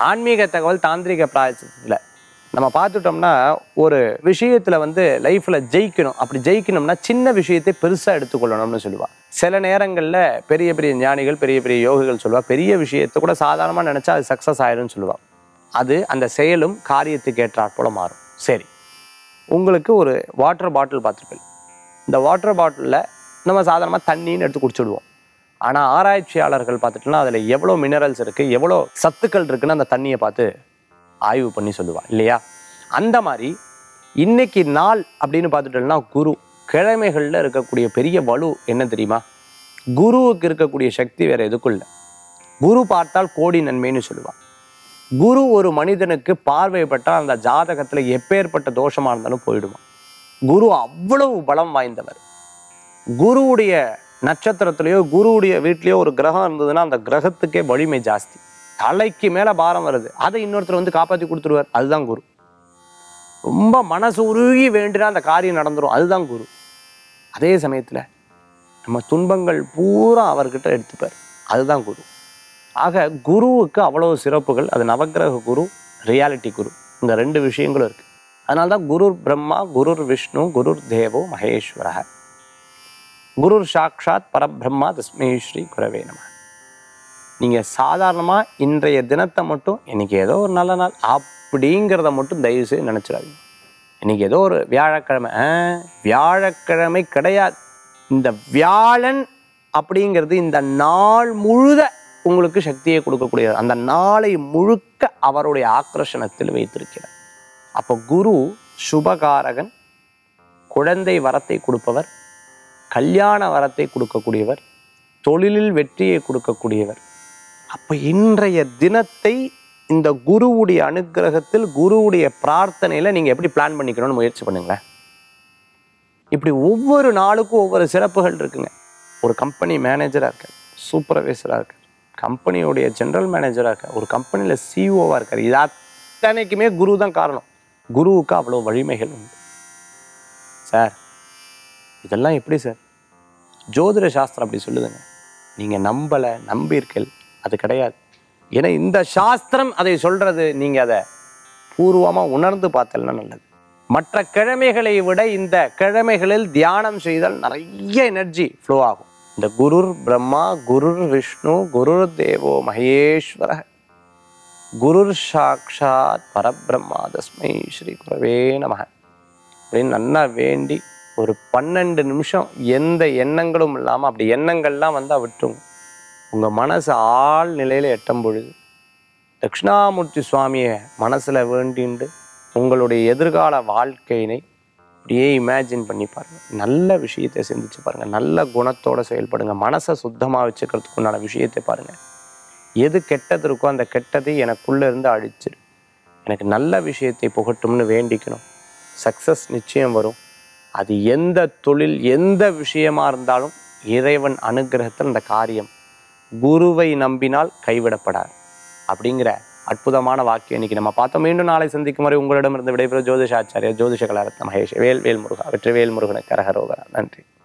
ஆன்மீக தகவல் தாந்திரிக பிராயசத்தில் நம்ம பார்த்துட்டோம்னா ஒரு விஷயத்துல வந்து லைஃப்ல ஜெயிக்கணும் அப்படி ஜெயிக்கணும்னா சின்ன விஷயத்தை பெருசா எடுத்துக்கொள்ளணும்னு சொல்லுவா சில நேரங்கள்ல பெரிய பெரிய ஞானிகள் பெரிய பெரிய யோகிகள் சொல்லுவா பெரிய விஷயத்தை கூட சாதாரணமா நினைச்சா அது சக்சஸ் ஆயிரும்னு சொல்லுவா அது அந்த செயலும் காரியத்துக்கு ஏற்றாற் போல மாறும் சரி உங்களுக்கு ஒரு வாட்டர் பாட்டில் பார்த்துருப்பேன் இந்த வாட்டர் பாட்டிலில் நம்ம சாதாரணமாக தண்ணின்னு எடுத்து குடிச்சிடுவோம் ஆனால் ஆராய்ச்சியாளர்கள் பார்த்துட்டோம்னா அதில் எவ்வளோ மினரல்ஸ் இருக்குது எவ்வளோ சத்துக்கள் இருக்குன்னு அந்த தண்ணியை பார்த்து ஆய்வு பண்ணி சொல்லுவா இல்லையா அந்த மாதிரி இன்னைக்கு நாள் அப்படின்னு பார்த்துட்டோம்னா குரு கிழமைகளில் இருக்கக்கூடிய பெரிய வலு என்ன தெரியுமா குருவுக்கு இருக்கக்கூடிய சக்தி வேற எதுக்கும் இல்லை குரு பார்த்தால் கோடி நன்மைன்னு சொல்லுவா குரு ஒரு மனிதனுக்கு பார்வைப்பட்டால் அந்த ஜாதகத்தில் எப்பேற்பட்ட தோஷமாக இருந்தாலும் போயிடுமா குரு அவ்வளவு பலம் வாய்ந்தவர் குருவுடைய நட்சத்திரத்திலேயோ குருவுடைய வீட்லேயோ ஒரு கிரகம் இருந்ததுன்னா அந்த கிரகத்துக்கே வலிமை ஜாஸ்தி தலைக்கு மேலே பாரம் வருது அதை இன்னொருத்தர் வந்து காப்பாற்றி கொடுத்துருவார் அதுதான் குரு ரொம்ப மனசு உருகி வேண்டினா அந்த காரியம் நடந்துரும் அதுதான் குரு அதே சமயத்தில் நம்ம துன்பங்கள் பூரா அவர்கிட்ட எடுத்துப்பார் அதுதான் குரு ஆக குருவுக்கு அவ்வளோ சிறப்புகள் அது நவக்கிரக குரு ரியாலிட்டி குரு இந்த ரெண்டு விஷயங்களும் இருக்கு அதனால தான் குருர் பிரம்மா குருர் விஷ்ணு குருர் தேவோ மகேஸ்வரः குருர் சாக்ஷாத் பரபிரம்மா தஸ்மை ஸ்ரீ குரவே நம நீங்கள் சாதாரணமாக இன்றைய தினத்தை மட்டும் இன்னைக்கு ஏதோ ஒரு நல்ல நாள் அப்படிங்கிறத மட்டும் தயவு செய்து நினச்சிடாதீங்க இன்னைக்கு ஏதோ ஒரு வியாழக்கிழமை ஆ, வியாழக்கிழமை கிடையாது இந்த வியாழன் அப்படிங்கிறது இந்த நாள் முழுத உங்களுக்கு சக்தியை கொடுக்கக்கூடியது அந்த நாளை முழுக்க அவருடைய ஆக்ரஷணத்தில் வைத்திருக்கிறார் அப்போ குரு சுபகாரகன் குழந்தை வரத்தை கொடுப்பவர் கல்யாண வரத்தை கொடுக்கக்கூடியவர் தொழிலில் வெற்றியை கொடுக்கக்கூடியவர் அப்போ இன்றைய தினத்தை இந்த குருவுடைய அனுக்கிரகத்தில் குருவுடைய பிரார்த்தனையில் நீங்கள் எப்படி பிளான் பண்ணிக்கணும்னு முயற்சி பண்ணுங்களேன் இப்படி ஒவ்வொரு நாளுக்கும் ஒவ்வொரு சிறப்புகள் இருக்குங்க ஒரு கம்பெனி மேனேஜராக இருக்கார் சூப்பர்வைசராக இருக்கார் கம்பெனியுடைய ஜெனரல் மேனேஜராக இருக்கார் ஒரு கம்பெனியில் சிஇஓவாக இருக்கார் இது அத்தனைக்குமே குரு தான் காரணம் குருவுக்கு அவ்வளோ வலிமைகள் உண்டு சார் இதெல்லாம் எப்படி சார் ஜோதிட சாஸ்திரம் அப்படி சொல்லுதுங்க நீங்கள் நம்பலை நம்பியிருக்கல் அது கிடையாது ஏன்னா இந்த சாஸ்திரம் அதை சொல்றது நீங்கள் அதை பூர்வமாக உணர்ந்து பார்த்தல்னா நல்லது மற்ற கிழமைகளை விட இந்த கிழமைகளில் தியானம் செய்தால் நிறைய எனர்ஜி ஃப்ளோ ஆகும் இந்த குருர் பிரம்மா குருர் விஷ்ணு குருர் தேவோ மகேஸ்வர குருர் சாக்ஷாத் பரபிரம்மா தஸ்மை ஸ்ரீ குரவே நமக அப்படின்னு நல்லா வேண்டி ஒரு பன்னெண்டு நிமிஷம் எந்த எண்ணங்களும் இல்லாமல் அப்படி எண்ணங்கள்லாம் வந்தால் விட்டுருங்க உங்கள் மனசு ஆள் நிலையில் எட்டும் பொழுது தட்சிணாமூர்த்தி சுவாமியை மனசில் வேண்டிண்டு உங்களுடைய எதிர்கால வாழ்க்கையினை அப்படியே இமேஜின் பண்ணி பாருங்கள் நல்ல விஷயத்தை சிந்திச்சு பாருங்கள் நல்ல குணத்தோட செயல்படுங்க மனசை சுத்தமாக வச்சுக்கிறதுக்கு உண்டான விஷயத்தை பாருங்கள் எது கெட்டது இருக்கோ அந்த கெட்டதை எனக்குள்ளே இருந்து அழிச்சிரு எனக்கு நல்ல விஷயத்தை புகட்டும்னு வேண்டிக்கணும் சக்ஸஸ் நிச்சயம் வரும் அது எந்த தொழில் எந்த விஷயமா இருந்தாலும் இறைவன் அனுகிரகத்தில் அந்த காரியம் குருவை நம்பினால் கைவிடப்படாது அப்படிங்கிற அற்புதமான வாக்கியம் இன்னைக்கு நம்ம பார்த்தோம் மீண்டும் நாளை சந்திக்கும் வரை உங்களிடமிருந்து விடைபெறும் ஜோதிஷாச்சாரியா ஜோதிஷ கலாரத்ன மகேஷ் வேல் வேல் முருகா வெற்றி வேல் முருகனுக்கு கரகரோகரா நன்றி